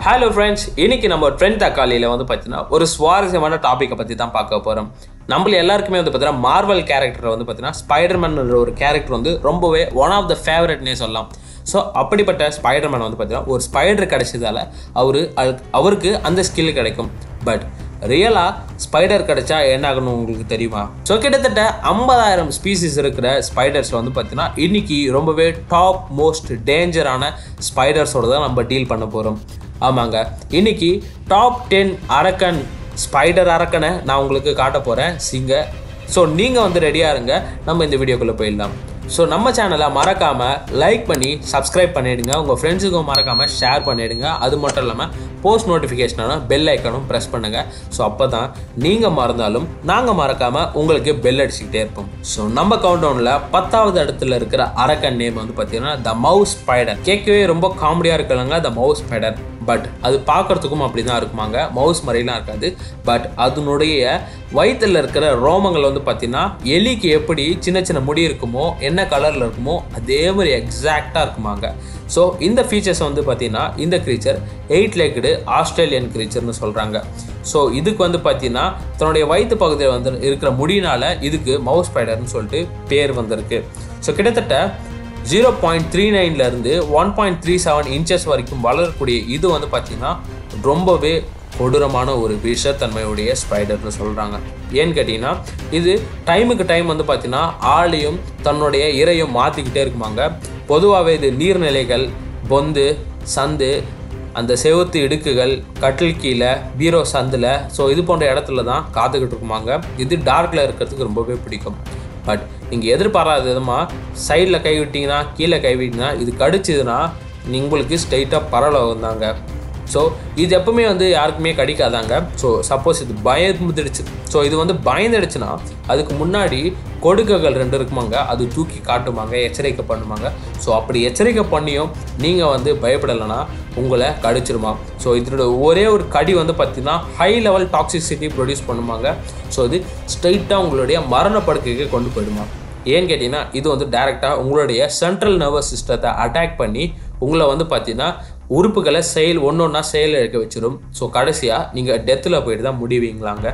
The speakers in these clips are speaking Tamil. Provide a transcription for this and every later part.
ஹலோ ஃப்ரெண்ட்ஸ் இன்னைக்கு நம்ம ட்ரெண்ட் தக்காளியில் வந்து பார்த்தீங்கன்னா ஒரு சுவாரஸ்யமான டாப்பிக்கை பற்றி தான் பார்க்க போகிறோம் நம்மள எல்லாருக்குமே வந்து பார்த்தீங்கன்னா மார்வல் கேரக்டர் வந்து பார்த்தீங்கன்னா ஸ்பைடர்மேன் ஒரு கேரக்டர் வந்து ரொம்பவே ஒன் ஆஃப் த ஃபேவரட்னே சொல்லலாம் ஸோ அப்படிப்பட்ட ஸ்பைடர்மேன் வந்து பார்த்தீங்கன்னா ஒரு ஸ்பைடர் கிடைச்சதால அவரு அது- அவருக்கு அந்த ஸ்கில் கிடைக்கும் பட் ரியலாக ஸ்பைடர் கிடைச்சா என்ன ஆகணும் உங்களுக்கு தெரியுமா ஸோ கிட்டத்தட்ட ஐம்பதாயிரம் ஸ்பீசிஸ் இருக்கிற ஸ்பைடர்ஸில் வந்து பார்த்தீங்கன்னா இன்னைக்கு ரொம்பவே டாப் மோஸ்ட் டேஞ்சரான ஸ்பைடர்ஸோட தான் நம்ம டீல் பண்ண போகிறோம் ஆமாங்க இன்னைக்கு டாப் டென் அரக்கன் ஸ்பைடர் அரக்கனை நான் உங்களுக்கு காட்ட போகிறேன் சிங்க ஸோ நீங்கள் வந்து ரெடியாக இருங்க நம்ம இந்த வீடியோக்குள்ளே போயிடலாம் ஸோ நம்ம சேனலை மறக்காமல் லைக் பண்ணி சப்ஸ்கிரைப் பண்ணிடுங்க உங்கள் ஃப்ரெண்ட்ஸுக்கும் மறக்காமல் ஷேர் பண்ணிடுங்க அது மட்டும் இல்லாமல் போஸ்ட் நோட்டிஃபிகேஷனான பெல் ஐக்கனும் ப்ரெஸ் பண்ணுங்கள் ஸோ அப்போ தான் நீங்கள் மறந்தாலும் நாங்கள் மறக்காமல் உங்களுக்கு பெல் அடிச்சுக்கிட்டே இருப்போம் ஸோ நம்ம கவுண்டவுனில் பத்தாவது இடத்துல இருக்கிற அரக்கன் நேம் வந்து பார்த்தீங்கன்னா த மவுஸ் ஸ்பைடர் கேட்கவே ரொம்ப காமெடியாக இருக்கலங்க த மவுஸ் ஸ்பைடர் பட் அது பார்க்கறதுக்கும் அப்படி தான் இருக்குமாங்க மவுஸ் மாதிரிலாம் இருக்காது பட் அதனுடைய வயிற்றில் இருக்கிற ரோமங்கள் வந்து பார்த்தீங்கன்னா எலிக்கு எப்படி சின்ன சின்ன முடி இருக்குமோ என்ன கலரில் இருக்குமோ அதே மாதிரி எக்ஸாக்டாக இருக்குமாங்க ஸோ இந்த ஃபீச்சர்ஸ் வந்து பார்த்தீங்கன்னா இந்த க்ரீச்சர் எயிட் லெக்டு ஆஸ்திரேலியன் க்ரீச்சர்னு சொல்கிறாங்க ஸோ இதுக்கு வந்து பார்த்தீங்கன்னா தன்னுடைய வயிற்று பகுதியில் வந்து இருக்கிற முடியினால இதுக்கு மவுஸ் ஸ்பைடர்னு சொல்லிட்டு பேர் வந்திருக்கு ஸோ கிட்டத்தட்ட ஜீரோ பாயிண்ட் த்ரீ நைன்லேருந்து one point three seven inches வரைக்கும் வளரக்கூடிய இது வந்து பார்த்திங்கன்னா ரொம்பவே கொடூரமான ஒரு விஷத்தன்மையுடைய ஸ்பைடர்னு சொல்கிறாங்க ஏன்னு கேட்டிங்கன்னா இது டைமுக்கு டைம் வந்து பார்த்திங்கன்னா ஆளையும் தன்னுடைய இரையும் மாற்றிக்கிட்டே இருக்குமாங்க பொதுவாகவே இது நீர்நிலைகள் பொந்து சந்து அந்த செவுத்து இடுக்குகள் கட்டில் கீழே பீரோ சந்தில் ஸோ இது போன்ற இடத்துல தான் காத்துக்கிட்டு இருக்குமாங்க இது டார்க்கில் இருக்கிறதுக்கு ரொம்பவே பிடிக்கும் பட் நீங்கள் எதிர்பாராத விதமாக சைடில் கை விட்டிங்கன்னா கீழே கை விட்டிங்கன்னா இது கடிச்சதுன்னா உங்களுக்கு ஸ்ட்ரைட்டாக பரவலம் தாங்க ஸோ இது எப்பவுமே வந்து யாருக்குமே கடிக்காதாங்க ஸோ சப்போஸ் இது பயந்துடுச்சு ஸோ இது வந்து பயந்துடுச்சுன்னா அதுக்கு முன்னாடி கொடுக்கைகள் ரெண்டு இருக்குமாங்க அது தூக்கி காட்டுமாங்க எச்சரிக்கை பண்ணுமாங்க ஸோ அப்படி எச்சரிக்கை பண்ணியும் நீங்கள் வந்து பயப்படலைன்னா உங்களை கடிச்சிருமா ஸோ இதோட ஒரே ஒரு கடி வந்து பார்த்தீங்கன்னா ஹை லெவல் டாக்ஸிசிட்டி ப்ரொடியூஸ் பண்ணுமாங்க ஸோ இது ஸ்ட்ரைட்டாக உங்களுடைய மரண படுக்கைக்கு கொண்டு போயிடுமா ஏன்னு கேட்டிங்கன்னா இது வந்து டைரெக்டாக உங்களுடைய சென்ட்ரல் நர்வஸ் சிஸ்டத்தை அட்டாக் பண்ணி உங்களை வந்து பார்த்தீங்கன்னா உறுப்புகளை செயல் ஒன்று ஒன்றா செயல் இழக்க வச்சிடும் ஸோ கடைசியாக நீங்கள் டெத்தில் போயிட்டு தான் முடிவீங்களாங்க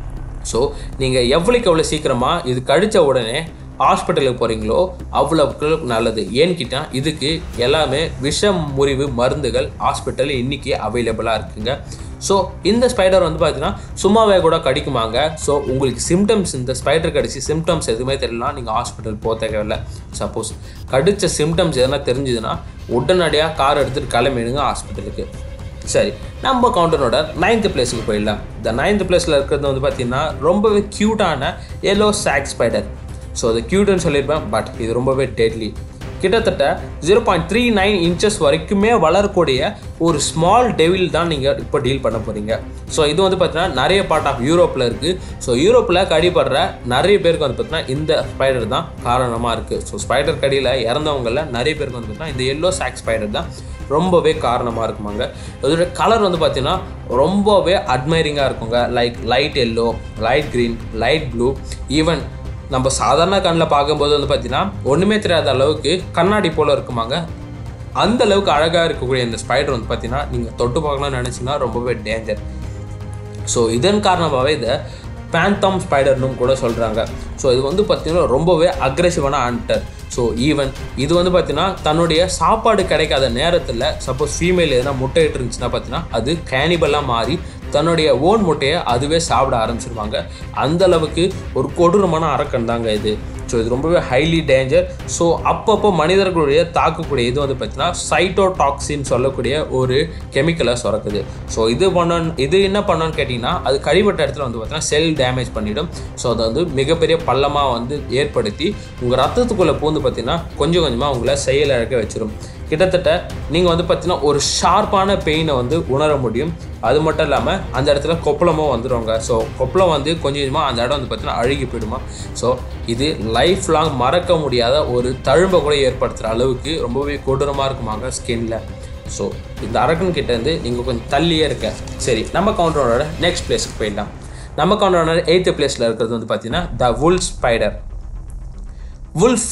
ஸோ நீங்கள் எவ்வளோக்கு எவ்வளோ சீக்கிரமாக இது கழித்த உடனே ஹாஸ்பிட்டலுக்கு போகிறீங்களோ அவ்வளோக்கு நல்லது ஏன்னு கேட்டால் இதுக்கு எல்லாமே விஷம் முறிவு மருந்துகள் ஹாஸ்பிட்டலில் இன்றைக்கி அவைலபிளாக இருக்குங்க ஸோ இந்த ஸ்பைடர் வந்து பார்த்தீங்கன்னா சும்மாவே கூட கடிக்குமாங்க ஸோ உங்களுக்கு சிம்டம்ஸ் இந்த ஸ்பைடர் கடிச்சு சிம்டம்ஸ் எதுவுமே தெரியலனா நீங்கள் ஹாஸ்பிட்டல் போக தேவையில்லை சப்போஸ் கடித்த சிம்டம்ஸ் எதனா தெரிஞ்சுதுன்னா உடனடியாக கார் எடுத்துகிட்டு கிளம்பிடுங்க ஹாஸ்பிட்டலுக்கு சரி நம்ம கவுண்டனோட நைன்த் பிளேஸுக்கு போயிடலாம் இந்த நைன்த் பிளேஸில் இருக்கிறது வந்து பார்த்தீங்கன்னா ரொம்பவே க்யூட்டான எல்லோ சாக் ஸ்பைடர் ஸோ அது க்யூட்னு சொல்லியிருப்பேன் பட் இது ரொம்பவே டெட்லி கிட்டத்தட்ட zero point three nine inches வரைக்குமே வளரக்கூடிய ஒரு ஸ்மால் டெவில் தான் நீங்கள் இப்போ டீல் பண்ண போகிறீங்க ஸோ இது வந்து பார்த்தீங்கன்னா நிறைய பார்ட் ஆஃப் யூரோப்பில் இருக்குது ஸோ யூரோப்பில் கடிப்படுற நிறைய பேருக்கு வந்து பார்த்தீங்கன்னா இந்த ஸ்பைடர் தான் காரணமாக இருக்குது ஸோ ஸ்பைடர் கடியில் இறந்தவங்களில் நிறைய பேருக்கு வந்து பார்த்தீங்கன்னா இந்த எல்லோ சாக் ஸ்பைடர் தான் ரொம்பவே காரணமாக இருக்குமாங்க இதோட கலர் வந்து பார்த்தீங்கன்னா ரொம்பவே அட்மைரிங்காக இருக்குங்க like light yellow light green light blue even நம்ம சாதாரண கண்ணில் பார்க்கும்போது வந்து பார்த்தீங்கன்னா ஒன்றுமே தெரியாத அளவுக்கு கண்ணாடி போல் இருக்குமாங்க அந்த அளவுக்கு அழகாக இருக்கக்கூடிய இந்த ஸ்பைடர் வந்து பார்த்தீங்கன்னா நீங்கள் தொட்டு பார்க்கணும்னு நினச்சிங்கன்னா ரொம்பவே டேஞ்சர் ஸோ இதன் காரணமாகவே இதை பேந்தாம் ஸ்பைடர்னும் கூட சொல்கிறாங்க ஸோ இது வந்து பார்த்திங்கன்னா ரொம்பவே அக்ரெசிவான ஹண்டர் ஸோ ஈவன் இது வந்து பார்த்தீங்கன்னா தன்னுடைய சாப்பாடு கிடைக்காத நேரத்தில் சப்போஸ் ஃபீமேல் எதனா முட்டை இட்டு இருந்துச்சுன்னா பார்த்தீங்கன்னா அது கேனிபலாக மாறி தன்னுடைய ஓன் முட்டையை அதுவே சாப்பிட ஆரம்பிச்சிருவாங்க அந்த அளவுக்கு ஒரு கொடூரமான அரக்கன் தாங்க இது ஸோ இது ரொம்பவே ஹைலி டேஞ்சர் ஸோ அப்பப்போ மனிதர்களுடைய தாக்கக்கூடிய இது வந்து பார்த்தீங்கன்னா சைட்டோடாக்சின் சொல்லக்கூடிய ஒரு கெமிக்கலை சுரக்குது ஸோ இது பண்ண இது என்ன பண்ணோன்னு கேட்டிங்கன்னா அது கழிவட்ட இடத்துல வந்து பார்த்தீங்கன்னா செல் டேமேஜ் பண்ணிடும் ஸோ அது வந்து மிகப்பெரிய பள்ளமாக வந்து ஏற்படுத்தி உங்கள் ரத்தத்துக்குள்ளே பூந்து பார்த்தீங்கன்னா கொஞ்சம் கொஞ்சமாக உங்களை செயலிழக்க வச்சிடும் கிட்டத்தட்ட நீங்கள் வந்து பார்த்தீங்கன்னா ஒரு ஷார்ப்பான பெயினை வந்து உணர முடியும் அது மட்டும் இல்லாமல் அந்த இடத்துல கொப்பளமும் வந்துடுவாங்க ஸோ கொப்பளம் வந்து கொஞ்சம் கொஞ்சமாக அந்த இடம் வந்து பார்த்தீங்கன்னா அழுகி போயிடுமா ஸோ இது லைஃப் லாங் மறக்க முடியாத ஒரு தழும்பை கூட ஏற்படுத்துகிற அளவுக்கு ரொம்பவே கொடூரமாக இருக்குமாங்க ஸ்கின்ல ஸோ இந்த அரக்கன் கிட்ட இருந்து நீங்கள் கொஞ்சம் தள்ளியே இருக்க சரி நம்ம கவுண்டரோட நெக்ஸ்ட் பிளேஸ்க்கு போயிடலாம் நம்ம கவுண்டரோட எயித்து பிளேஸில் இருக்கிறது வந்து பார்த்தீங்கன்னா த வுல் ஸ்பைடர் வுல்ஃப்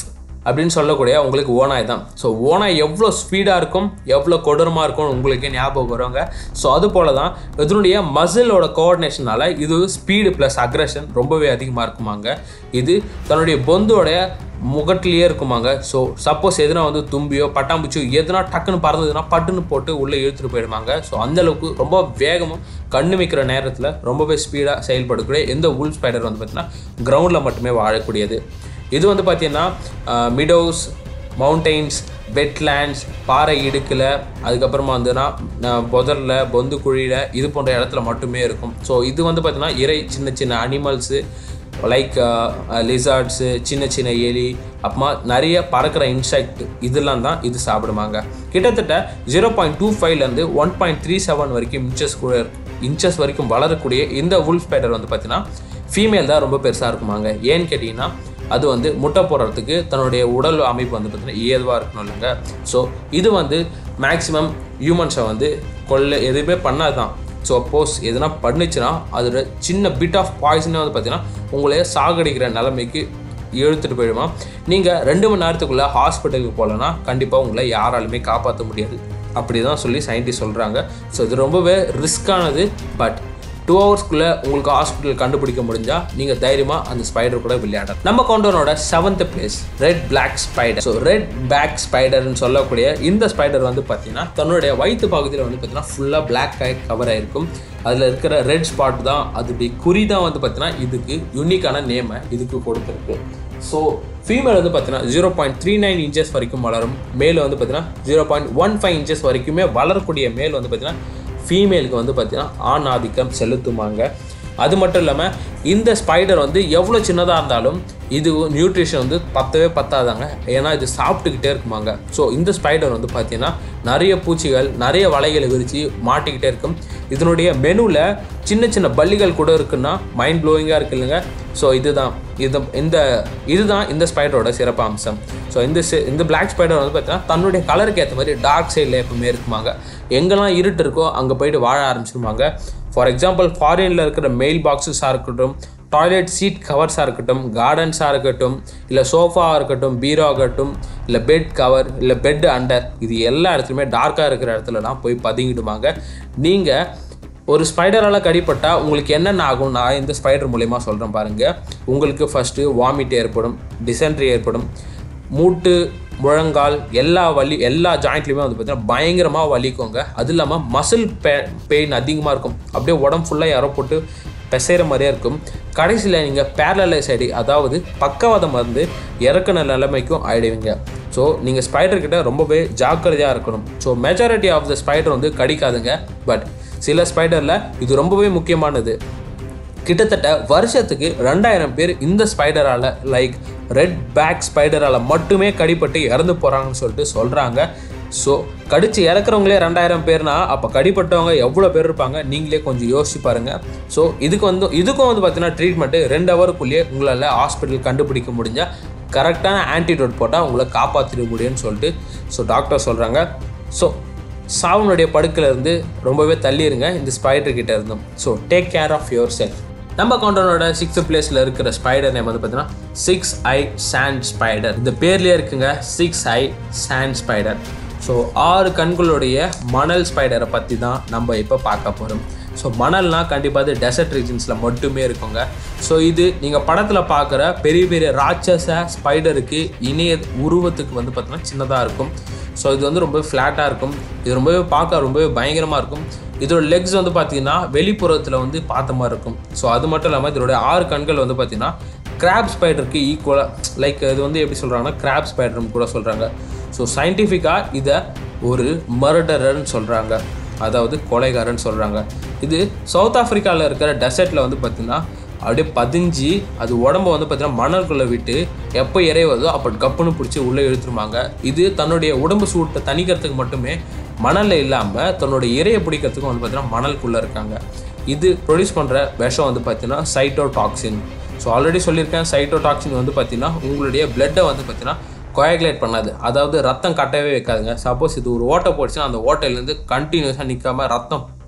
அப்படின்னு சொல்லக்கூடிய உங்களுக்கு ஓனாய் தான் ஸோ ஓனாய் எவ்வளோ ஸ்பீடாக இருக்கும் எவ்வளோ கொடூரமாக இருக்கும் உங்களுக்கு ஞாபகம் வருவாங்க ஸோ அது போல தான் இதனுடைய மசிலோட கோஆர்டினேஷனால இது ஸ்பீடு ப்ளஸ் அக்ரஷன் ரொம்பவே அதிகமாக இருக்குமாங்க இது தன்னுடைய பொந்தோட முகட்டிலேயே இருக்குமாங்க ஸோ சப்போஸ் எதுனா வந்து தும்பியோ பட்டாம்பூச்சியோ எதுனா டக்குன்னு பறந்ததுன்னா பட்டுன்னு போட்டு உள்ளே இழுத்துட்டு போயிடுவாங்க ஸோ அந்தளவுக்கு ரொம்ப வேகமும் கண்ணு வைக்கிற நேரத்தில் ரொம்பவே ஸ்பீடாக செயல்படக்கூடிய எந்த உள் ஸ்பைடர் வந்து பார்த்திங்கன்னா கிரவுண்டில் மட்டுமே வாழக்கூடியது இது வந்து பார்த்திங்கன்னா மிடோஸ் மவுண்டெயின்ஸ் வெட்லேண்ட்ஸ் பாறை இடுக்கில் அதுக்கப்புறமா வந்துன்னா புதரில் பொந்து குழியில் இது போன்ற இடத்துல மட்டுமே இருக்கும் ஸோ இது வந்து பார்த்திங்கன்னா இறை சின்ன சின்ன அனிமல்ஸு லைக் லிசார்ட்ஸு சின்ன சின்ன எலி அப்புறமா நிறைய பறக்கிற இன்செக்ட் இதெல்லாம் தான் இது சாப்பிடுவாங்க கிட்டத்தட்ட ஜீரோ பாயிண்ட் டூ ஃபைவ்லேருந்து ஒன் பாயிண்ட் த்ரீ செவன் வரைக்கும் இன்ச்சஸ் கூட இன்ச்சஸ் வரைக்கும் வளரக்கூடிய இந்த உல் ஸ்பைடர் வந்து பார்த்தீங்கன்னா ஃபீமேல் தான் ரொம்ப பெருசாக இருக்குமாங்க ஏன்னு கேட்டிங்கன்னா அது வந்து முட்டை போடுறதுக்கு தன்னுடைய உடல் அமைப்பு வந்து பார்த்திங்கன்னா ஏதுவாக இருக்கணும் இல்லைங்க ஸோ இது வந்து மேக்ஸிமம் ஹியூமன்ஸை வந்து கொல்ல எதுவுமே பண்ணாதான் ஸோ சப்போஸ் எதுனா பண்ணுச்சுன்னா அதோட சின்ன பிட் ஆஃப் பாய்சனே வந்து பார்த்தீங்கன்னா உங்களே சாகடிக்கிற நிலைமைக்கு இழுத்துட்டு போயிடுமா நீங்கள் ரெண்டு மணி நேரத்துக்குள்ளே ஹாஸ்பிட்டலுக்கு போகலன்னா கண்டிப்பாக உங்களை யாராலுமே காப்பாற்ற முடியாது அப்படி தான் சொல்லி சயின்டிஸ்ட் சொல்கிறாங்க ஸோ இது ரொம்பவே ரிஸ்க்கானது பட் டூ ஹவர்ஸ்க்குள்ளே உங்களுக்கு ஹாஸ்பிட்டல் கண்டுபிடிக்க முடிஞ்சால் நீங்கள் தைரியமாக அந்த ஸ்பைடர் கூட விளையாடலாம் நம்ம கவுண்டனோட seventh place red black spider so red back ஸ்பைடர்னு சொல்லக்கூடிய இந்த ஸ்பைடர் வந்து பார்த்தீங்கன்னா தன்னுடைய வயிற்று பகுதியில் வந்து பார்த்தீங்கன்னா ஃபுல்லாக பிளாக் ஆகி கவர் ஆகிருக்கும் அதில் இருக்கிற ரெட் ஸ்பாட் தான் அதுடைய குறி தான் வந்து பார்த்தீங்கன்னா இதுக்கு யூனிக்கான நேமை இதுக்கு கொடுத்துருக்கு ஸோ ஃபீமேல் வந்து பார்த்தீங்கன்னா zero point three nine inches வரைக்கும் வளரும் மேல் வந்து பார்த்தீங்கன்னா zero point one five inches வரைக்குமே வளரக்கூடிய மேல் வந்து பார்த்தீங்கன்னா ஃபீமேலுக்கு வந்து பார்த்தீங்கன்னா ஆண் ஆதிக்கம் செலுத்துமாங்க அது மட்டும் இல்லாமல் இந்த ஸ்பைடர் வந்து எவ்வளோ சின்னதாக இருந்தாலும் இது நியூட்ரிஷன் வந்து பத்தவே பத்தாதாங்க ஏன்னா இது சாப்பிட்டுக்கிட்டே இருக்குமாங்க ஸோ இந்த ஸ்பைடர் வந்து பார்த்தீங்கன்னா நிறைய பூச்சிகள் நிறைய வலைகளை விரித்து மாட்டிக்கிட்டே இருக்கும் இதனுடைய மெனுவில் சின்ன சின்ன பல்லிகள் கூட இருக்குன்னா மைண்ட் ப்ளோயிங்காக இருக்கு இல்லைங்க ஸோ இதுதான் இது இந்த இதுதான் இந்த ஸ்பைடரோட சிறப்பு அம்சம் ஸோ இந்த சி- இந்த பிளாக் ஸ்பைடர் வந்து பார்த்தீங்கன்னா தன்னுடைய கலருக்கு ஏற்ற மாதிரி டார்க் சைடில் எப்பவுமே இருக்குமாங்க எங்கெல்லாம் இருட்டு இருக்கோ அங்கே போயிட்டு வாழ ஆரம்பிச்சிருவாங்க ஃபார் எக்ஸாம்பிள் ஃபாரினில் இருக்கிற மெயில் பாக்ஸஸாக இருக்கட்டும் டாய்லெட் சீட் கவர்ஸாக இருக்கட்டும் கார்டன்ஸாக இருக்கட்டும் இல்லை சோஃபாவாக இருக்கட்டும் பீரோ ஆகட்டும் இல்லை பெட் கவர் இல்லை பெட் அண்டர் இது எல்லா இடத்துலையுமே டார்க்காக இருக்கிற இடத்துலலாம் போய் பதுங்கிடுவாங்க நீங்கள் ஒரு ஸ்பைடரால் கடிப்பட்டா உங்களுக்கு என்னென்ன ஆகும் நான் இந்த ஸ்பைடர் மூலயமா சொல்கிறேன் பாருங்கள் உங்களுக்கு ஃபஸ்ட்டு வாமிட் ஏற்படும் டிசென்ட்ரி ஏற்படும் மூட்டு முழங்கால் எல்லா வலி எல்லா ஜாயிண்ட்லையுமே வந்து பார்த்தீங்கன்னா பயங்கரமாக வலிக்குங்க அது இல்லாமல் மசில் பெ பெயின் அதிகமாக இருக்கும் அப்படியே உடம்பு ஃபுல்லாக யாரோ போட்டு பெசைகிற மாதிரியே இருக்கும் கடைசியில் நீங்கள் பேரலைஸ் ஆகிடி அதாவது பக்கவாதம் வந்து இறக்குன நிலைமைக்கும் ஆயிடுவீங்க ஸோ நீங்கள் ஸ்பைடர் கிட்ட ரொம்பவே ஜாக்கிரதையாக இருக்கணும் so majority of the spider வந்து கடிக்காதுங்க பட் சில ஸ்பைடரில் இது ரொம்பவே முக்கியமானது கிட்டத்தட்ட வருஷத்துக்கு ரெண்டாயிரம் பேர் இந்த ஸ்பைடரால் லைக் ரெட் பேக் ஸ்பைடரால் மட்டுமே கடிப்பட்டு இறந்து போகிறாங்கன்னு சொல்லிட்டு சொல்கிறாங்க ஸோ கடிச்சு இறக்குறவங்களே ரெண்டாயிரம் பேர்னா அப்போ கடிப்பட்டவங்க எவ்வளோ பேர் இருப்பாங்க நீங்களே கொஞ்சம் யோசிச்சு பாருங்கள் ஸோ இதுக்கு வந்து இதுக்கும் வந்து பார்த்தீங்கன்னா ட்ரீட்மெண்ட்டு ரெண்டு ஹவருக்குள்ளேயே உங்களால் ஹாஸ்பிட்டல் கண்டுபிடிக்க முடிஞ்சால் கரெக்டான ஆன்டிடோட் போட்டால் உங்களை காப்பாற்றிட முடியும்னு சொல்லிட்டு ஸோ டாக்டர் சொல்கிறாங்க ஸோ சாவனுடைய படுக்கையில இருந்து ரொம்பவே தள்ளி இருங்க இந்த ஸ்பைடர் கிட்ட இருந்தும் so take care of yourself நம்ம கவுண்டனோட சிக்ஸ்த் பிளேஸில் இருக்கிற ஸ்பைடர் நேம் வந்து பார்த்தீங்கன்னா சிக்ஸ் ஐ சாண்ட் ஸ்பைடர் இந்த பேர்லேயே இருக்குங்க six eye sand spider so ஆறு கண்களுடைய மணல் ஸ்பைடரை பற்றி தான் நம்ம இப்போ பார்க்க போகிறோம் ஸோ மணல்னா கண்டிப்பாக அது டெசர்ட் ரீஜன்ஸில் மட்டுமே இருக்குங்க ஸோ இது நீங்கள் படத்தில் பார்க்குற பெரிய பெரிய ராட்சச ஸ்பைடருக்கு இணைய உருவத்துக்கு வந்து பார்த்தீங்கன்னா சின்னதாக இருக்கும் ஸோ இது வந்து ரொம்ப ஃப்ளாட்டாக இருக்கும் இது ரொம்பவே பார்க்க ரொம்பவே பயங்கரமாக இருக்கும் இதோட லெக்ஸ் வந்து பார்த்தீங்கன்னா வெளிப்புறத்தில் வந்து பார்த்த மாதிரி இருக்கும் ஸோ அது மட்டும் இல்லாமல் இதோட ஆறு கண்கள் வந்து பார்த்தீங்கன்னா கிராப் ஸ்பைடருக்கு ஈக்குவலாக லைக் இது வந்து எப்படி சொல்கிறாங்கன்னா கிராப் ஸ்பைடர்னு கூட சொல்கிறாங்க ஸோ சயின்டிஃபிக்காக இதை ஒரு மர்டரர்னு சொல்கிறாங்க அதாவது கொலைகாரன்னு சொல்கிறாங்க இது சவுத் ஆஃப்ரிக்காவில் இருக்கிற டெசர்ட்டில் வந்து பார்த்தீங்கன்னா அப்படியே பதிஞ்சு அது உடம்ப வந்து பார்த்தீங்கன்னா மணல்குள்ளே விட்டு எப்போ இறைவதோ அப்போ கப்புன்னு பிடிச்சி உள்ளே இழுத்துருவாங்க இது தன்னுடைய உடம்பு சூட்டை தணிக்கிறதுக்கு மட்டுமே மணலில் இல்லாமல் தன்னுடைய இறையை பிடிக்கிறதுக்கும் வந்து பார்த்தீங்கன்னா மணலுக்குள்ளே இருக்காங்க இது ப்ரொடியூஸ் பண்ணுற விஷம் வந்து பார்த்தீங்கன்னா சைட்டோடாக்சின் ஸோ ஆல்ரெடி சொல்லியிருக்கேன் சைட்டோடாக்சின் வந்து பார்த்தீங்கன்னா உங்களுடைய பிளட்டை வந்து பார்த்தீங்கன்னா கோயாகுலேட் பண்ணாது அதாவது ரத்தம் கட்டவே வைக்காதுங்க சப்போஸ் இது ஒரு ஓட்டை போட்டுச்சுன்னா அந்த ஓட்டையிலேருந்து கண்டினியூஸாக நிற்காம ரத்தம்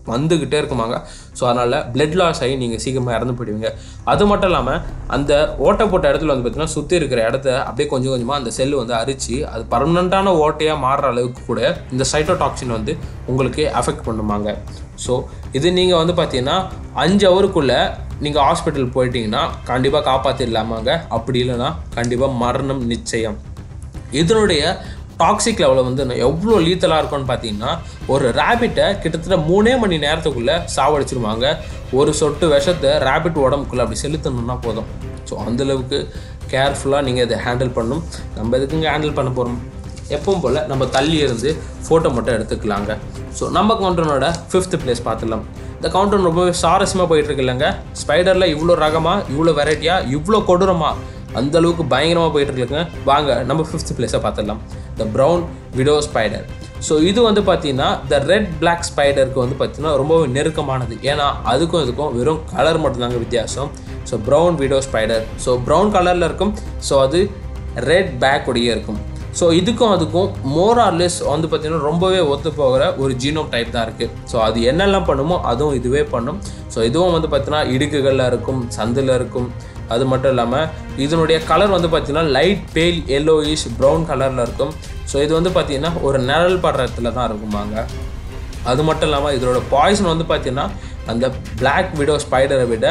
வந்துக்கிட்டே இருக்குமாங்க ஸோ அதனால் பிளட் லாஸ் ஆகி நீங்கள் சீக்கிரமாக இறந்து போயிடுவீங்க அது மட்டும் இல்லாமல் அந்த ஓட்டை போட்ட இடத்துல வந்து பார்த்தீங்கன்னா சுற்றி இருக்கிற இடத்த அப்படியே கொஞ்சம் கொஞ்சமாக அந்த செல்லு வந்து அரிச்சு அது பர்மனண்ட்டான ஓட்டையாக மாறுற அளவுக்கு கூட இந்த சைட்டோடாக்சின் வந்து உங்களுக்கு அஃபெக்ட் பண்ணுமாங்க ஸோ இது நீங்கள் வந்து பார்த்தீங்கன்னா அஞ்சு ஹவருக்குள்ளே நீங்கள் ஹாஸ்பிட்டல் போயிட்டீங்கன்னா கண்டிப்பாக காப்பாற்றிடலாமாங்க அப்படி இல்லைன்னா கண்டிப்பாக மரணம் நிச்சயம் இதனுடைய டாக்ஸிக் லெவலில் வந்து எவ்வளோ லீத்தலாக இருக்கும்னு பார்த்தீங்கன்னா ஒரு ரேபிட்டை கிட்டத்தட்ட மூணே மணி நேரத்துக்குள்ளே சாவடிச்சிருவாங்க ஒரு சொட்டு விஷத்தை ரேபிட் உடம்புக்குள்ளே அப்படி செலுத்தணும்னா போதும் ஸோ அந்தளவுக்கு கேர்ஃபுல்லாக நீங்கள் இதை ஹேண்டில் பண்ணணும் நம்ம எதுக்குங்க ஹேண்டில் பண்ண போகிறோம் எப்பவும் போல் நம்ம தள்ளி இருந்து ஃபோட்டோ மட்டும் எடுத்துக்கலாங்க ஸோ நம்ம கவுண்டனோட ஃபிஃப்த் பிளேஸ் பார்த்துடலாம் இந்த கவுண்டர் ரொம்பவே சுவாரஸ்யமாக போயிட்டு இருக்கு இல்லைங்க ஸ்பைடரில் இவ்வளோ ரகமாக இவ்வளோ வெரைட்டியாக இவ்வளோ கொடூரமாக அந்த அளவுக்கு பயங்கரமாக போயிட்டு இருக்குங்க வாங்க நம்ம ஃபிஃப்த் பிளேஸை பார்த்துடலாம் the brown widow spider so இது வந்து பார்த்தீங்கன்னா த ரெட் பிளாக் ஸ்பைடருக்கு வந்து பார்த்தீங்கன்னா ரொம்பவே நெருக்கமானது ஏன்னா அதுக்கும் இதுக்கும் வெறும் கலர் மட்டும்தாங்க வித்தியாசம் so brown widow spider so brown கலரில் இருக்கும் ஸோ அது ரெட் பேக் உடைய இருக்கும் ஸோ இதுக்கும் அதுக்கும் மோரார்லெஸ் வந்து பார்த்தீங்கன்னா ரொம்பவே ஒத்து போகிற ஒரு ஜீனோம் டைப் தான் இருக்குது ஸோ அது என்னெல்லாம் பண்ணுமோ அதுவும் இதுவே பண்ணும் ஸோ இதுவும் வந்து பார்த்தீங்கன்னா இடுக்குகளில் இருக்கும் சந்தில் இருக்கும் அது மட்டும் இல்லாமல் இதனுடைய கலர் வந்து பார்த்தீங்கன்னா லைட் பேல் எல்லோயிஷ் ப்ரௌன் கலரில் இருக்கும் ஸோ இது வந்து பார்த்தீங்கன்னா ஒரு நிழல் படுற இடத்துல தான் இருக்குமாங்க அது மட்டும் இல்லாமல் இதோட பாய்சன் வந்து பார்த்தீங்கன்னா அந்த பிளாக் விடோ ஸ்பைடரை விட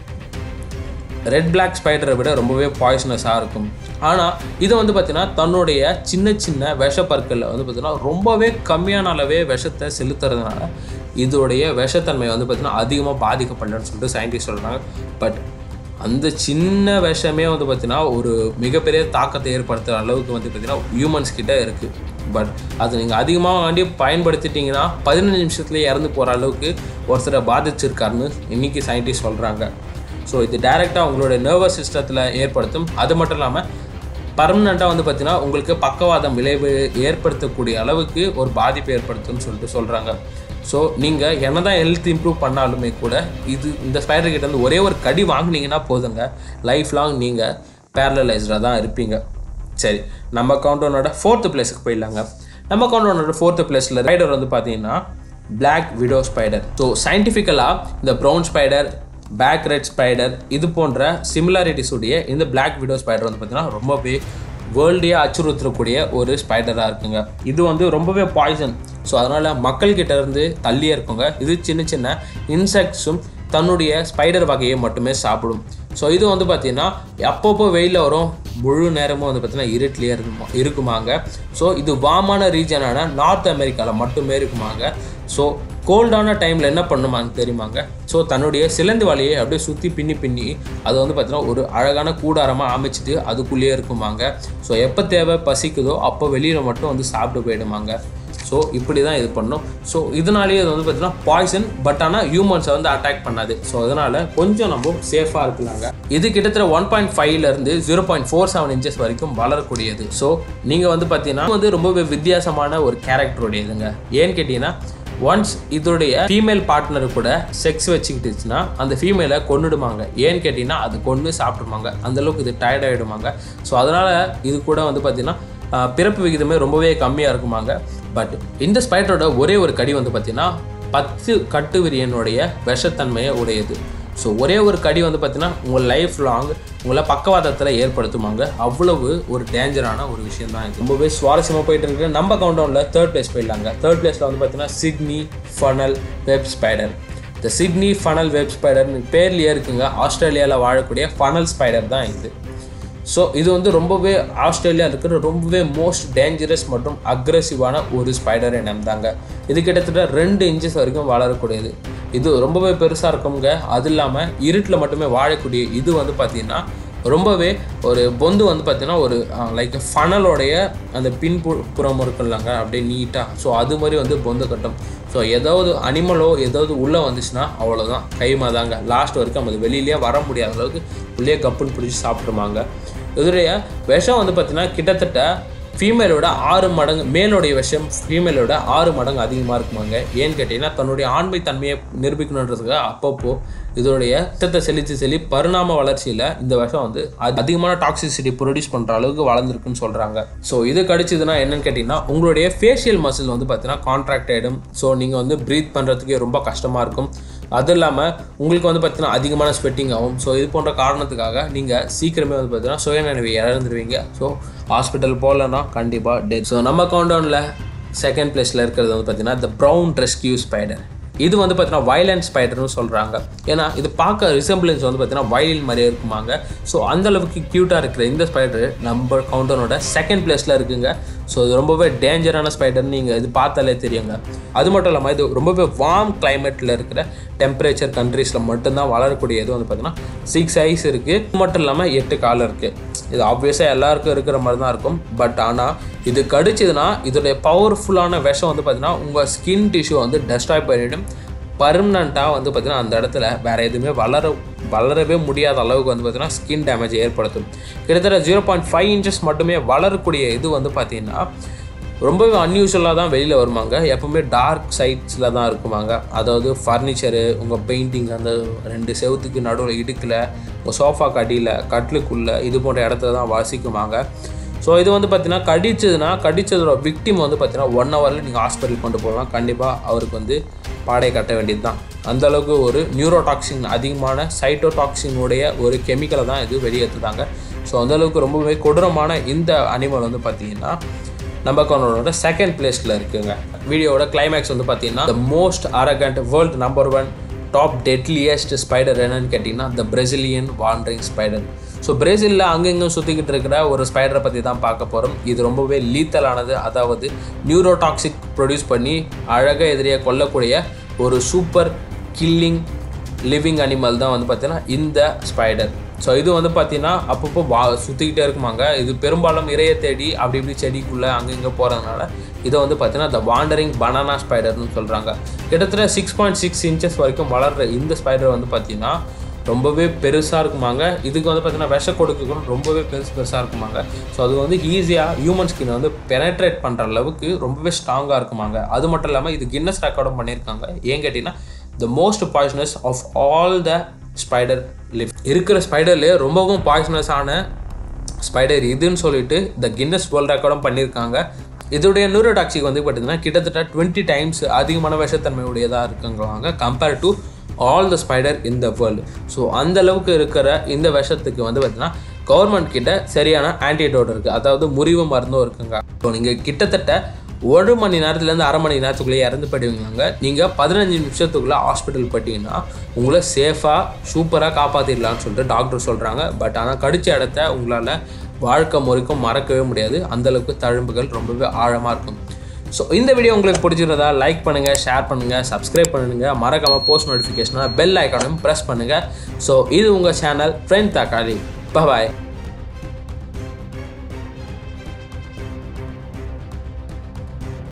ரெட் பிளாக் ஸ்பைடரை விட ரொம்பவே பாய்சனஸாக இருக்கும் ஆனால் இது வந்து பார்த்தீங்கன்னா தன்னுடைய சின்ன சின்ன விஷப்பற்களில் வந்து பார்த்தீங்கன்னா ரொம்பவே கம்மியான அளவே விஷத்தை செலுத்துறதுனால இதோடைய விஷத்தன்மை வந்து பார்த்தீங்கன்னா அதிகமாக பாதிக்கப்படலன்னு சொல்லிட்டு சயின்டிஸ்ட் சொல்கிறாங்க பட் அந்த சின்ன விஷமே வந்து பார்த்தீங்கன்னா ஒரு மிகப்பெரிய தாக்கத்தை ஏற்படுத்துகிற அளவுக்கு வந்து பார்த்தீங்கன்னா ஹியூமன்ஸ் கிட்ட இருக்குது பட் அது நீங்கள் அதிகமாக வாண்டி பயன்படுத்திட்டீங்கன்னா பதினஞ்சு நிமிஷத்துலேயே இறந்து போகிற அளவுக்கு ஒருத்தரை பாதிச்சிருக்காருன்னு இன்றைக்கி சயின்டிஸ்ட் சொல்கிறாங்க ஸோ இது டைரெக்டாக உங்களுடைய நர்வஸ் சிஸ்டத்தில் ஏற்படுத்தும் அது மட்டும் இல்லாமல் பர்மனெண்ட்டாக வந்து பார்த்தீங்கன்னா உங்களுக்கு பக்கவாதம் விளைவு ஏற்படுத்தக்கூடிய அளவுக்கு ஒரு பாதிப்பு ஏற்படுத்தும்னு சொல்லிட்டு சொல்கிறாங்க ஸோ நீங்கள் என்ன தான் ஹெல்த் இம்ப்ரூவ் பண்ணாலுமே கூட இது இந்த ஸ்பைடர் கிட்ட இருந்து ஒரே ஒரு கடி வாங்குனீங்கன்னா போதுங்க லைஃப் லாங் நீங்கள் பேரலைஸ்டாக தான் இருப்பீங்க சரி நம்ம கவுண்டனோட ஃபோர்த்து பிளேஸுக்கு போயிடலாங்க நம்ம கவுண்டனோட ஃபோர்த்து பிளேஸில் ஸ்பைடர் வந்து பார்த்தீங்கன்னா Black விடோ ஸ்பைடர் ஸோ சயின்டிஃபிக்கலாக இந்த brown spider back red spider இது போன்ற சிமிலாரிட்டிஸ் உடைய இந்த Black விடோ ஸ்பைடர் வந்து பார்த்தீங்கன்னா ரொம்பவே வேர்ல்டே அச்சுறுத்தக்கூடிய ஒரு ஸ்பைடராக இருக்குங்க இது வந்து ரொம்பவே பாய்சன் ஸோ அதனால் மக்கள்கிட்ட இருந்து தள்ளியே இருக்குங்க இது சின்ன சின்ன இன்செக்ட்ஸும் தன்னுடைய ஸ்பைடர் வகையை மட்டுமே சாப்பிடும் ஸோ இது வந்து பார்த்தீங்கன்னா அப்பப்போ வெயிலில் வரும் முழு நேரமும் வந்து பார்த்தீங்கன்னா இருட்டிலேயே இருக்குமா இருக்குமாங்க ஸோ இது வாமான ரீஜனான நார்த் அமெரிக்காவில் மட்டுமே இருக்குமாங்க ஸோ கோல்டான டைமில் என்ன பண்ணுமான்னு தெரியுமாங்க ஸோ தன்னுடைய சிலந்து வலையை அப்படியே சுற்றி பின்னி பின்னி அது வந்து பார்த்தீங்கன்னா ஒரு அழகான கூடாரமாக அமைச்சிட்டு அதுக்குள்ளேயே இருக்குமாங்க ஸோ எப்போ தேவை பசிக்குதோ அப்போ வெளியில் மட்டும் வந்து சாப்பிட்டு போயிடுமாங்க ஸோ இப்படி தான் இது பண்ணும் ஸோ இதனாலேயே இது வந்து பார்த்தீங்கன்னா பாய்சன் பட் ஆனால் ஹியூமன்ஸை வந்து அட்டாக் பண்ணாது ஸோ அதனால் கொஞ்சம் நம்ம சேஃபாக இருக்கலாங்க இது கிட்டத்தட்ட ஒன் பாயிண்ட் ஃபைவ்லேருந்து zero point four seven inches வரைக்கும் வளரக்கூடியது ஸோ நீங்கள் வந்து பார்த்தீங்கன்னா வந்து ரொம்பவே வித்தியாசமான ஒரு கேரக்டருடையதுங்க ஏன்னு கேட்டிங்கன்னா ஒன்ஸ் இதோடைய ஃபீமேல் பார்ட்னர் கூட செக்ஸ் வச்சுக்கிட்டுச்சுன்னா அந்த ஃபீமேலை கொன்னுடுமாங்க ஏன்னு கேட்டிங்கன்னா அது கொன்று சாப்பிடுமாங்க அந்த அளவுக்கு இது டயர்ட் ஆகிடுமாங்க ஸோ அதனால் இது கூட வந்து பார்த்திங்கன்னா ஆஹ், பிறப்பு விகிதமே ரொம்பவே கம்மியாக இருக்குமாங்க பட் இந்த ஸ்பைடரோட ஒரே ஒரு கடி வந்து பார்த்திங்கன்னா பத்து கட்டுவிரியனுடைய விஷத்தன்மையை உடையது ஸோ ஒரே ஒரு கடி வந்து பார்த்தீங்கன்னா உங்கள் லைஃப் லாங் உங்களை பக்கவாதத்தில் ஏற்படுத்துமாங்க அவ்வளவு ஒரு டேஞ்சரான ஒரு விஷயம் தான் இது ரொம்பவே சுவாரஸ்யமாக போயிட்டு இருக்கு நம்ம கவுண்டவுனில் தேர்ட் பிளேஸ் போயிடலாங்க தேர்ட் பிளேஸில் வந்து பார்த்தீங்கன்னா சிட்னி ஃபனல் வெப் ஸ்பைடர் இந்த சிட்னி ஃபனல் வெப் ஸ்பைடர்னு பேர்லேயே இருக்குங்க ஆஸ்திரேலியாவில் வாழக்கூடிய ஃபனல் ஸ்பைடர் தான் இது ஸோ இது வந்து ரொம்பவே ஆஸ்திரேலியா இருக்கிற ரொம்பவே மோஸ்ட் டேஞ்சரஸ் மற்றும் அக்ரெசிவான ஒரு ஸ்பைடர் இனம் தாங்க இது கிட்டத்தட்ட ரெண்டு இன்ச்சஸ் வரைக்கும் வளரக்கூடியது இது ரொம்பவே பெருசாக இருக்குங்க அது இல்லாமல் இருட்டில் மட்டுமே வாழக்கூடிய இது வந்து பார்த்திங்கன்னா ரொம்பவே ஒரு பொந்து வந்து பார்த்திங்கன்னா ஒரு லைக் ஃபனலோடைய அந்த பின்பு புறம் இருக்குல்லங்க அப்படியே நீட்டாக ஸோ அது மாதிரி வந்து பொந்து கட்டும் ஸோ ஏதாவது அனிமலோ ஏதாவது உள்ளே வந்துச்சுன்னா அவ்வளோதான் கைமா தாங்க லாஸ்ட் வரைக்கும் அது வெளியிலேயே வர முடியாத அளவுக்கு உள்ளே கப்புன்னு பிடிச்சி சாப்பிட்ருமாங்க இதோடைய விஷம் வந்து பார்த்திங்கன்னா கிட்டத்தட்ட ஃபீமேலோட ஆறு மடங்கு மேலோடைய விஷயம் ஃபீமேலோட ஆறு மடங்கு அதிகமாக இருக்குமாங்க ஏன்னு கேட்டிங்கன்னா தன்னுடைய ஆண்மை தன்மையை நிரூபிக்கணுன்றதுக்கு அப்பப்போ இதோடைய ரத்தத்தை செலுத்தி செல்லி பரிணாம வளர்ச்சியில் இந்த விஷம் வந்து அதி- அதிகமான டாக்ஸிசிட்டி ப்ரொடியூஸ் பண்ணுற அளவுக்கு வளர்ந்துருக்குன்னு சொல்கிறாங்க ஸோ இது கடிச்சதுன்னா என்னன்னு கேட்டிங்கன்னா உங்களுடைய ஃபேஷியல் மசில் வந்து பார்த்தீங்கன்னா கான்ட்ராக்ட் ஆகிடும் ஸோ நீங்கள் வந்து ப்ரீத் பண்ணுறதுக்கே ரொம்ப கஷ்டமாக இருக்கும் அது இல்லாமல் உங்களுக்கு வந்து பார்த்தீங்கன்னா அதிகமான ஸ்வெட்டிங் ஆகும் ஸோ இது போன்ற காரணத்துக்காக நீங்கள் சீக்கிரமே வந்து பார்த்தீங்கன்னா சுயநினைவை இழந்துருவீங்க ஸோ ஹாஸ்பிட்டல் போகலன்னா கண்டிப்பாக டெத் ஸோ நம்ம கவுண்டவுனில் செகண்ட் பிளேஸில் இருக்கிறது வந்து பார்த்தீங்கன்னா த ப்ரௌன் ரெஸ்கியூ ஸ்பைடர் இது வந்து பார்த்தீங்கன்னா வயலண்ட் ஸ்பைடர்னு சொல்கிறாங்க ஏன்னா இது பார்க்க ரிசம்பிளன்ஸ் வந்து பார்த்தீங்கன்னா வயலின் மாதிரியே இருக்குமாங்க ஸோ அந்த அளவுக்கு க்யூட்டாக இருக்கிற இந்த ஸ்பைடர் நம்ம கவுண்டனோட செகண்ட் பிளேஸில் இருக்குங்க ஸோ இது ரொம்பவே டேஞ்சரான ஸ்பைடர்னு நீங்கள் இது பார்த்தாலே தெரியுங்க அது மட்டும் இல்லாமல் இது ரொம்பவே வார்ம் கிளைமேட்டில் இருக்கிற டெம்பரேச்சர் கண்ட்ரீஸில் மட்டும்தான் வளரக்கூடிய இது வந்து பார்த்தீங்கன்னா சிக்ஸ் ஐஸ் இருக்குது இது மட்டும் இல்லாமல் எட்டு கால் இருக்குது இது ஆப்வியஸாக எல்லாருக்கும் இருக்கிற மாதிரி தான் இருக்கும் பட் ஆனால் இது கடிச்சதுன்னா இதோடைய பவர்ஃபுல்லான விஷம் வந்து பார்த்தீங்கன்னா உங்கள் ஸ்கின் டிஷ்யூ வந்து டெஸ்ட்ராய் பண்ணிவிடும் பர்மனண்ட்டாக வந்து பார்த்தீங்கன்னா அந்த இடத்துல வேறு எதுவுமே வளர வளரவே முடியாத அளவுக்கு வந்து பார்த்தீங்கன்னா ஸ்கின் டேமேஜ் ஏற்படுத்தும் கிட்டத்தட்ட ஜீரோ பாயிண்ட் ஃபைவ் இன்ச்சஸ் மட்டுமே வளரக்கூடிய இது வந்து பார்த்தீங்கன்னா ரொம்பவே அன்யூஷுவலாக தான் வெளியில் வருவாங்க எப்பவுமே டார்க் சைட்ஸில் தான் இருக்குமாங்க அதாவது ஃபர்னிச்சரு உங்கள் பெயிண்டிங் அந்த ரெண்டு செவுத்துக்கு நடுவில் இடுக்கில் உங்கள் சோஃபாக்கு அடியில் கட்லுக்குள்ளே இது போன்ற இடத்துல தான் வசிக்குமாங்க ஸோ இது வந்து பார்த்தீங்கன்னா கடிச்சதுன்னா கடிச்சதோட விக்டிம் வந்து பார்த்தீங்கன்னா ஒன் ஹவரில் நீங்கள் ஹாஸ்பிட்டல் கொண்டு போகலாம் கண்டிப்பாக அவருக்கு வந்து பாடை கட்ட வேண்டியது தான் அந்த அளவுக்கு ஒரு நியூரோடாக்சின் அதிகமான சைட்டோடாக்சினுடைய ஒரு கெமிக்கலை தான் இது வெளியேற்றுதாங்க ஸோ அந்த அளவுக்கு ரொம்பவே கொடூரமான இந்த அனிமல் வந்து பார்த்தீங்கன்னா நம்ம கவுனரோட செகண்ட் பிளேஸில் இருக்குங்க வீடியோவோட கிளைமேக்ஸ் வந்து பார்த்தீங்கன்னா the most arrogant world number one top deadliest spider என்னன்னு கேட்டிங்கன்னா the Brazilian wandering spider so பிரேசிலில் அங்கெங்கும் சுற்றிக்கிட்டு இருக்கிற ஒரு ஸ்பைடரை பற்றி தான் பார்க்க போகிறோம் இது ரொம்பவே லீத்தலானது அதாவது நியூரோடாக்சிக் ப்ரொடியூஸ் பண்ணி அழகாக எதிரியை கொல்லக்கூடிய ஒரு சூப்பர் கில்லிங் லிவிங் அனிமல் தான் வந்து பார்த்தீங்கன்னா இந்த ஸ்பைடர் ஸோ இது வந்து பார்த்தீங்கன்னா அப்பப்போ வா சுற்றிக்கிட்டே இருக்குமாங்க இது பெரும்பாலும் இறைய தேடி அப்படி இப்படி செடிக்குள்ளே அங்கே இங்கே போகிறதுனால இதை வந்து பார்த்தீங்கன்னா த வாண்டரிங் பனானா ஸ்பைடர்னு சொல்கிறாங்க கிட்டத்தட்ட சிக்ஸ் பாயிண்ட் சிக்ஸ் இன்ச்சஸ் வரைக்கும் வளர்கிற இந்த ஸ்பைடர் வந்து பார்த்தீங்கன்னா ரொம்பவே பெருசாக இருக்குமாங்க இதுக்கு வந்து பார்த்தீங்கன்னா விஷ கொடுக்குகளும் ரொம்பவே பெருசு பெருசாக இருக்குமாங்க ஸோ அது வந்து ஈஸியாக ஹியூமன் ஸ்கின் வந்து பெனட்ரேட் பண்ணுற அளவுக்கு ரொம்பவே ஸ்ட்ராங்காக இருக்குமாங்க அது மட்டும் இல்லாமல் இது கின்னஸ் ரெக்கார்டும் பண்ணியிருக்காங்க ஏன் கேட்டிங்கன்னா the most poisonous of all the spider live இருக்கிற ஸ்பைடர்லேயே ரொம்பவும் பாய்சனஸான ஸ்பைடர் இதுன்னு சொல்லிட்டு த கின்னஸ் வேர்ல்ட் ரெக்கார்டும் பண்ணியிருக்காங்க இதோடைய நியூரோடாக்சிக் வந்து பார்த்தீங்கன்னா கிட்டத்தட்ட டுவெண்ட்டி டைம்ஸ் அதிகமான விஷத்தன்மை உடையதாக இருக்குங்கிறாங்க compare to all the spider in the world so அந்த அளவுக்கு இருக்கிற இந்த விஷத்துக்கு வந்து பார்த்தீங்கன்னா கவர்மெண்ட் கிட்ட சரியான ஆன்டிடோட் இருக்குது அதாவது முறிவு மருந்தும் இருக்குங்க ஸோ நீங்கள் கிட்டத்தட்ட ஒரு மணி நேரத்துலேருந்து அரை மணி நேரத்துக்குள்ளேயே இறந்து போயிடுவீங்க நீங்கள் பதினஞ்சு நிமிஷத்துக்குள்ளே ஹாஸ்பிட்டல் போயிட்டீங்கன்னா உங்களை சேஃபாக சூப்பராக காப்பாற்றிடலாம்னு சொல்லிட்டு டாக்டர் சொல்கிறாங்க பட் ஆனால் கடிச்ச இடத்த உங்களால் வாழ்க்கை முறைக்கும் மறக்கவே முடியாது அந்தளவுக்கு தழும்புகள் ரொம்பவே ஆழமாக இருக்கும் ஸோ இந்த வீடியோ உங்களுக்கு பிடிச்சிருந்தா லைக் பண்ணுங்கள் ஷேர் பண்ணுங்கள் சப்ஸ்கிரைப் பண்ணுங்க மறக்காமல் போஸ்ட் நோட்டிஃபிகேஷனாக பெல் ஐக்கானும் ப்ரெஸ் பண்ணுங்கள் ஸோ இது உங்கள் சேனல் ஃப்ரெண்ட் தக்காளி பாய்